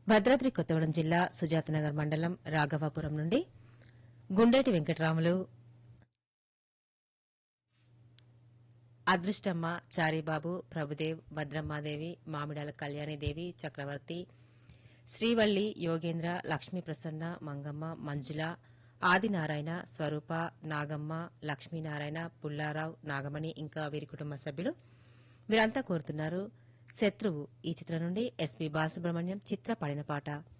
భద్రాద్రి కొత్తగూడెం జిల్లా సుజాతనగర్ మండలం రాఘవాపురం నుండి గుండేటి వెంకటరాములు అదృష్టమ్మ చారిబాబు ప్రభుదేవ్ భద్రమ్మాదేవి మామిడాల కళ్యాణిదేవి చక్రవర్తి శ్రీవల్లి యోగేంద్ర లక్ష్మీ ప్రసన్న మంగమ్మ మంజుల ఆదినారాయణ స్వరూప నాగమ్మ లక్ష్మీనారాయణ పుల్లారావు నాగమణి ఇంకా వీరి కుటుంబ సభ్యులు వీరంతా కోరుతున్నారు శత్రువు ఈ చిత్రం నుండి ఎస్పీ బాలసుబ్రహ్మణ్యం చిత్ర పాడిన పాట